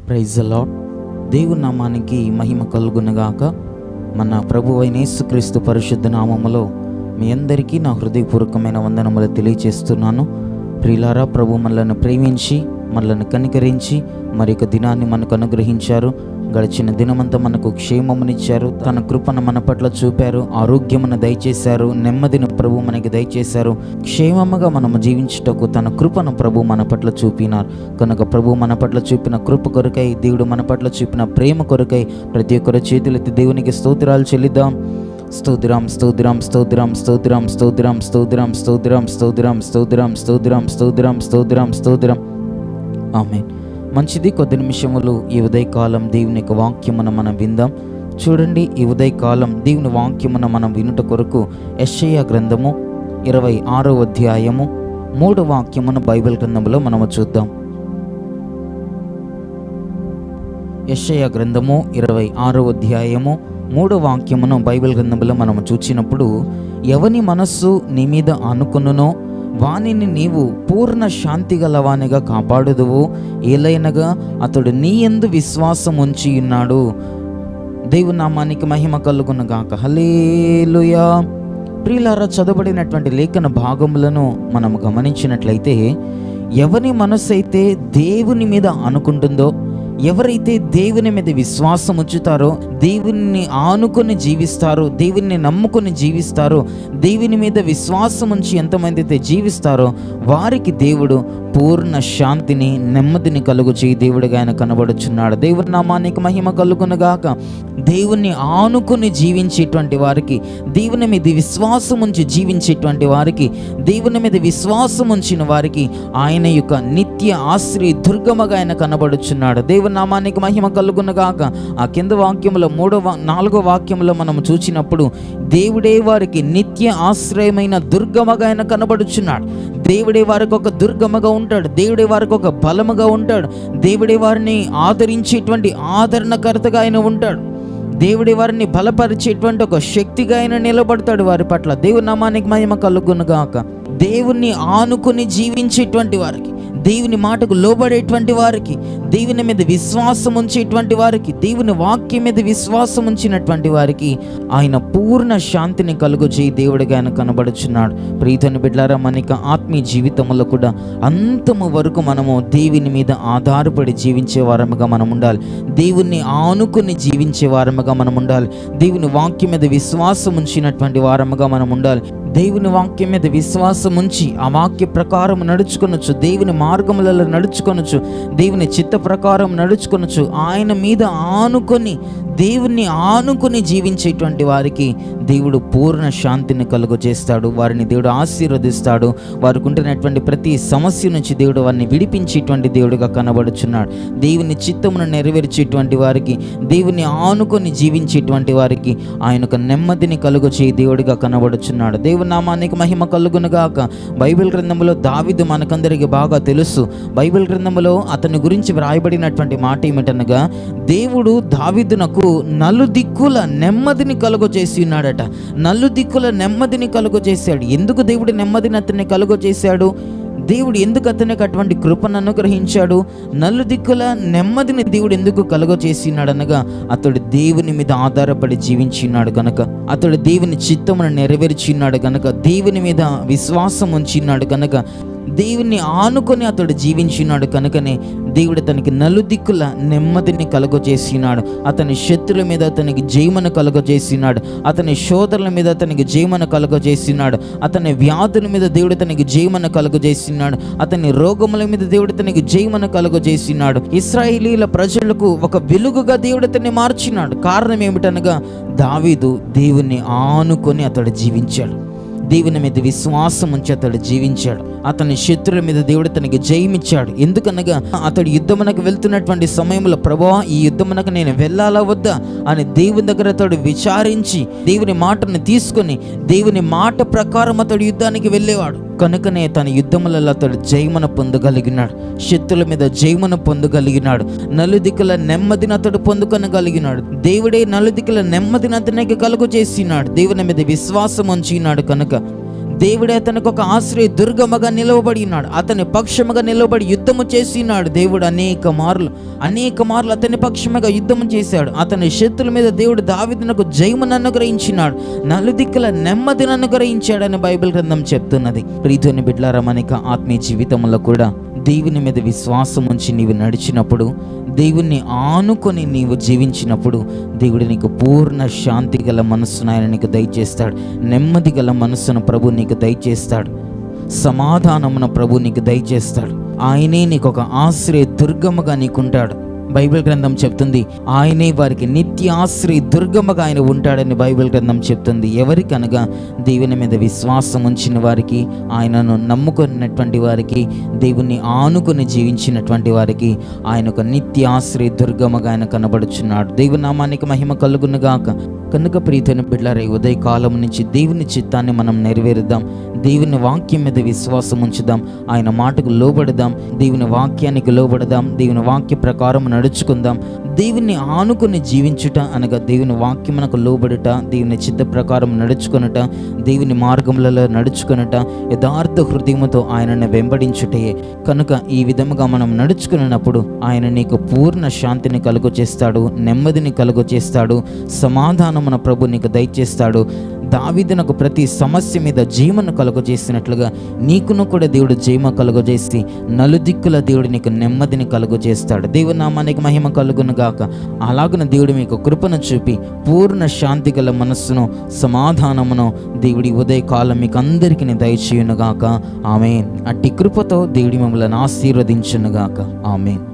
praise lord దేవుని నామానికి మహిమ కలుగునగాక మన ప్రభు అయిన యేసుక్రీస్తు పరిశుద్ధ నామములో మీ అందరికీ నా హృదయపూర్వకమైన వందనములు తెలియజేస్తున్నాను ప్రియులారా ప్రభు మనలను ప్రేమించి మనలను కనికరించి మరి యొక్క దినాన్ని మనకు అనుగ్రహించారు గడిచిన దినమంతా మనకు క్షేమమునిచ్చారు తన కృపను మన పట్ల చూపారు ఆరోగ్యమును దయచేశారు నెమ్మదిని ప్రభు మనకి దయచేశారు క్షేమముగా మనము జీవించుటకు తన కృపను ప్రభు మన పట్ల చూపినారు కనుక ప్రభు మన పట్ల చూపిన కృప కొరకై దేవుడు మన పట్ల చూపిన ప్రేమ కొరకై ప్రతి ఒక్కరు చేతులెత్తి దేవునికి స్తోత్రాలు చెల్లిద్దాం స్తోత్రం స్తోత్రం స్తోత్రం స్తోత్రం స్తోత్రం స్తోత్రం స్తోత్రం స్తోత్రం స్తోత్రం స్తోత్రం స్తోత్రం స్తోత్రం స్తోత్రం ఆమె మంచిది కొద్ది నిమిషములు ఈ ఉదయకాలం దేవుని యొక్క వాక్యమును మనం విందాం చూడండి ఈ ఉదయకాలం దేవుని వాక్యమును మనం వినుట కొరకు యెషయా గ్రంథము ఇరవై ఆరో అధ్యాయము మూడో వాక్యమును బైబిల్ గ్రంథంలో మనము చూద్దాం యెషయా గ్రంథము ఇరవై ఆరో అధ్యాయము మూడో వాక్యమును బైబిల్ గ్రంథంలో మనము చూచినప్పుడు ఎవని మనస్సు నీ మీద అనుకునునో వానిని నీవు పూర్ణ శాంతి గలవానిగా కాపాడుదువు ఏలైనగా అతడు నీ యందు విశ్వాసం ఉంచి ఉన్నాడు దేవుని నామానికి మహిమ కలుగున గాక హలేలుయా ప్రియులారా చదవబడినటువంటి లేఖన భాగములను మనం గమనించినట్లయితే ఎవరి మనసు అయితే దేవుని మీద అనుకుంటుందో ఎవరైతే దేవుని మీద విశ్వాసం ఉంచుతారో దేవుని ఆనుకొని జీవిస్తారో దేవుని నమ్ముకొని జీవిస్తారో దేవుని మీద విశ్వాసం ఉంచి ఎంతమంది అయితే జీవిస్తారో వారికి దేవుడు పూర్ణ శాంతిని నెమ్మదిని కలుగు చేయి దేవుడిగా ఆయన కనబడుచున్నాడు దేవుని నామానికి మహిమ కలుగునుగాక దేవుణ్ణి ఆనుకొని జీవించేటువంటి వారికి దేవుని మీద విశ్వాసం ఉంచి జీవించేటువంటి వారికి దేవుని మీద విశ్వాసం ఉంచిన వారికి ఆయన యొక్క నిత్య ఆశ్రయ దుర్గమగా ఆయన కనబడుచున్నాడు దేవుని నామానికి మహిమ కలుగునుగాక ఆ కింద వాక్యంలో మూడో వా- నాలుగో వాక్యంలో మనం చూచినప్పుడు దేవుడే వారికి నిత్య ఆశ్రయమైన దుర్గమగా ఆయన కనబడుచున్నాడు దేవుడే వారికి ఒక దుర్గమగా ఉంటాడు దేవుడే వారికి ఒక బలముగా ఉంటాడు దేవుడే వారిని ఆదరించేటువంటి ఆదరణకర్తగా ఆయన ఉంటాడు దేవుడి వారిని బలపరిచేటువంటి ఒక శక్తిగా ఆయన నిలబడతాడు వారి పట్ల దేవుని నామానికి మహిమ కలుగునుగాక దేవుణ్ణి ఆనుకుని జీవించేటువంటి వారికి దేవుని మాటకు లోబడేటువంటి వారికి దేవుని మీద విశ్వాసం ఉంచేటువంటి వారికి దేవుని వాక్యం మీద విశ్వాసం ఉంచినటువంటి వారికి ఆయన పూర్ణ శాంతిని కలుగు చేయి దేవుడిగా ఆయన కనబడుచున్నాడు ప్రీతని బిడ్డారా మనకి ఆత్మీయ జీవితంలో కూడా అంతము వరకు మనము దేవుని మీద ఆధారపడి జీవించే వారముగా మనం ఉండాలి దేవుణ్ణి ఆనుకుని జీవించే వారముగా మనం ఉండాలి దేవుని వాక్యం మీద విశ్వాసం ఉంచినటువంటి వారముగా మనం ఉండాలి దేవుని వాక్యం మీద విశ్వాసం ఉంచి ఆ వాక్య ప్రకారం నడుచుకొనొచ్చు దేవుని మార్గములలో నడుచుకొనొచ్చు దేవుని చిత్త ప్రకారం నడుచుకొనొచ్చు ఆయన మీద ఆనుకొని దేవుణ్ణి ఆనుకొని జీవించేటువంటి వారికి దేవుడు పూర్ణ శాంతిని కలుగు చేస్తాడు వారిని దేవుడు ఆశీర్వదిస్తాడు వారికి ఉంటున్నటువంటి ప్రతి సమస్య నుంచి దేవుడు వారిని విడిపించేటువంటి దేవుడుగా కనబడుచున్నాడు దేవుని చిత్తమును నెరవేర్చేటువంటి వారికి దేవుని ఆనుకొని జీవించేటువంటి వారికి ఆయన ఒక నెమ్మదిని కలుగు చేయి దేవుడిగా కనబడుచున్నాడు దేవుని నామానికి మహిమ కలుగునుగాక బైబిల్ గ్రంథంలో దావిదు మనకందరికి బాగా తెలుసు బైబిల్ గ్రంథంలో అతని గురించి వ్రాయబడినటువంటి మాట ఏమిటనగా దేవుడు దావిదునకు నలుదిక్కుల నెమ్మదిని కలుగ చేసి ఉన్నాడట నలుదిక్కుల నెమ్మదిని కలుగ చేశాడు ఎందుకు దేవుడు నెమ్మదిని అతన్ని కలుగ చేశాడు దేవుడు ఎందుకు అతనికి అటువంటి కృపను అనుగ్రహించాడు నలుదిక్కుల నెమ్మదిని దేవుడు ఎందుకు కలుగ చేసినాడు అనగా అతడు దేవుని మీద ఆధారపడి జీవించినాడు గనక అతడు దేవుని చిత్తమును నెరవేర్చినాడు గనక దేవుని మీద విశ్వాసం ఉంచినాడు గనక దేవుని ఆనుకొని అతడు జీవించినాడు కనుకనే దేవుడు తనకి నలుదిక్కుల నెమ్మదిని కలుగజేసినాడు అతని శత్రుల మీద అతనికి జయమను కలుగజేసినాడు అతని శోధనల మీద అతనికి జయమను కలుగజేసినాడు అతని వ్యాధుల మీద దేవుడు తనకి జయమను కలుగజేసినాడు అతని రోగముల మీద దేవుడు తనకి జయమను కలుగజేసినాడు ఇస్రాయేలీల ప్రజలకు ఒక వెలుగుగా దేవుడు అతన్ని మార్చినాడు కారణం ఏమిటనగా దావీదు దేవుణ్ణి ఆనుకొని అతడు జీవించాడు దేవుని మీద విశ్వాసం ఉంచి అతడు జీవించాడు అతని శత్రుల మీద దేవుడు తనకి జయమిచ్చాడు ఎందుకనగా అతడు యుద్ధమునకు వెళ్తున్నటువంటి సమయంలో ప్రభా ఈ యుద్ధమునకు నేను వెళ్ళాలా వద్దా అని దేవుని దగ్గర అతడు విచారించి దేవుని మాటను తీసుకొని దేవుని మాట ప్రకారం అతడు యుద్ధానికి వెళ్ళేవాడు కనుకనే తన యుద్ధములలో అతడు జయమును పొందగలిగినాడు శత్రుల మీద జయమును పొందగలిగినాడు నలుదిక్కుల నెమ్మదిని అతడు పొందుకొనగలిగినాడు దేవుడే నలుదిక్కుల నెమ్మదిని అతనికి కలుగు చేసినాడు దేవుని మీద విశ్వాసం ఉంచినాడు కనుక దేవుడే అతనికి ఒక ఆశ్రయ దుర్గమగా నిలవబడి ఉన్నాడు అతని పక్షముగా నిలవబడి యుద్ధము చేసినాడు దేవుడు అనేక మార్లు అనేక మార్లు అతని పక్షముగా యుద్ధము చేశాడు అతని శత్రుల మీద దేవుడు దావిదునకు జయమును అనుగ్రహించినాడు నలుదిక్కుల నెమ్మదిని అనుగ్రహించాడని బైబిల్ గ్రంథం చెప్తున్నది ప్రీతుని బిడ్లారా మనక ఆత్మీయ జీవితంలో కూడా దేవుని మీద విశ్వాసం ఉంచి నీవు నడిచినప్పుడు దేవుణ్ణి ఆనుకొని నీవు జీవించినప్పుడు దేవుడు నీకు పూర్ణ శాంతి గల మనస్సును ఆయన నీకు దయచేస్తాడు నెమ్మది గల మనస్సును ప్రభు నీకు దయచేస్తాడు సమాధానమున ప్రభు నీకు దయచేస్తాడు ఆయనే నీకు ఒక ఆశ్రయ దుర్గముగా నీకుంటాడు బైబిల్ గ్రంథం చెప్తుంది ఆయనే వారికి నిత్య ఆశ్రయ దుర్గముగా ఆయన ఉంటాడని బైబిల్ గ్రంథం చెప్తుంది ఎవరికనగా దేవుని మీద విశ్వాసం ఉంచిన వారికి ఆయనను నమ్ముకున్నటువంటి వారికి దేవుణ్ణి ఆనుకొని జీవించినటువంటి వారికి ఆయన ఒక నిత్య ఆశ్రయ దుర్గముగా ఆయన కనబడుచున్నాడు దేవుని నామానికి మహిమ కలుగునుగాక కనుక ప్రీతైన బిడ్డారే ఉదయ కాలం నుంచి దేవుని చిత్తాన్ని మనం నెరవేరుద్దాం దేవుని వాక్యం మీద విశ్వాసం ఉంచుదాం ఆయన మాటకు లోబడదాం దేవుని వాక్యానికి లోబడదాం దేవుని వాక్య ప్రకారం నడుచుకుందాం దేవుని ఆనుకుని జీవించుట అనగా దేవుని వాక్యమునకు లోబడుట దేవుని చిత్త ప్రకారం నడుచుకొనుట దేవుని మార్గములలో నడుచుకొనుట యథార్థ హృదయముతో ఆయనను వెంబడించుటయే కనుక ఈ విధముగా మనం నడుచుకున్నప్పుడు ఆయన నీకు పూర్ణ శాంతిని కలుగు చేస్తాడు నెమ్మదిని కలుగు చేస్తాడు సమాధానమున ప్రభు నీకు దయచేస్తాడు దావీదునకు ప్రతి సమస్య మీద జీవను కలుగజేసినట్లుగా నీకును కూడా దేవుడు జీమ కలుగజేసి నలుదిక్కుల దేవుడు నీకు నెమ్మదిని కలుగజేస్తాడు దేవుని నామానికి మహిమ కలుగును గాక అలాగున దేవుడు మీకు కృపను చూపి పూర్ణ శాంతి గల మనస్సును సమాధానమును దేవుడి ఉదయకాలం మీకు అందరికీ దయచేయును గాక ఆమెన్ అట్టి కృపతో దేవుడి మమ్మల్ని ఆశీర్వదించును గాక ఆమెన్